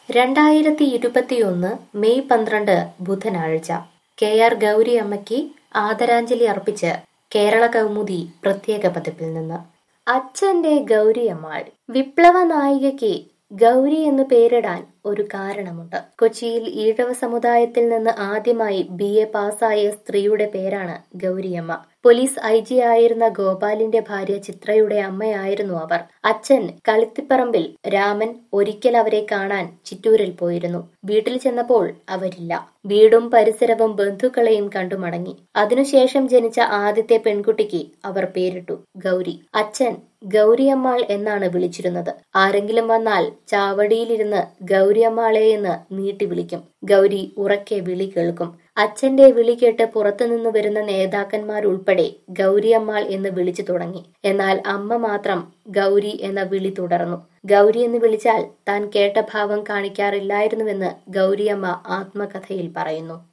രണ്ടായിരത്തി ഇരുപത്തിയൊന്ന് മെയ് പന്ത്രണ്ട് ബുധനാഴ്ച കെ ആർ ഗൗരി അമ്മയ്ക്ക് ആദരാഞ്ജലി അർപ്പിച്ച് കേരള കൗമുദി പ്രത്യേക പതിപ്പിൽ നിന്ന് അച്ഛന്റെ ഗൗരിയമ്മാൾ വിപ്ലവ നായികയ്ക്ക് ഗൗരി എന്ന് പേരിടാൻ ഒരു കാരണമുണ്ട് കൊച്ചിയിൽ ഈഴവ സമുദായത്തിൽ നിന്ന് ആദ്യമായി ബി എ പാസ്സായ സ്ത്രീയുടെ പേരാണ് ഗൗരിയമ്മ പോലീസ് ഐ ജി ആയിരുന്ന ഗോപാലിന്റെ ഭാര്യ ചിത്രയുടെ അമ്മയായിരുന്നു അവർ അച്ഛൻ കളിത്തിപ്പറമ്പിൽ രാമൻ ഒരിക്കൽ അവരെ കാണാൻ ചിറ്റൂരിൽ പോയിരുന്നു വീട്ടിൽ ചെന്നപ്പോൾ അവരില്ല വീടും പരിസരവും ബന്ധുക്കളെയും കണ്ടു മടങ്ങി അതിനുശേഷം ജനിച്ച ആദ്യത്തെ പെൺകുട്ടിക്ക് അവർ പേരിട്ടു ഗൗരി അച്ഛൻ ഗൗരിയമ്മാൾ എന്നാണ് വിളിച്ചിരുന്നത് ആരെങ്കിലും വന്നാൽ ചാവടിയിലിരുന്ന് ഗൗരിയമ്മാളെ എന്ന് നീട്ടി വിളിക്കും ഗൗരി ഉറക്കെ വിളി കേൾക്കും അച്ഛന്റെ വിളി കേട്ട് പുറത്തുനിന്ന് വരുന്ന നേതാക്കന്മാരുൾപ്പെടെ ഗൗരിയമ്മാൾ എന്ന് വിളിച്ചു തുടങ്ങി എന്നാൽ അമ്മ മാത്രം ഗൗരി എന്ന വിളി തുടർന്നു ഗൗരി എന്ന് വിളിച്ചാൽ താൻ കേട്ട ഭാവം കാണിക്കാറില്ലായിരുന്നുവെന്ന് ഗൗരിയമ്മ ആത്മകഥയിൽ പറയുന്നു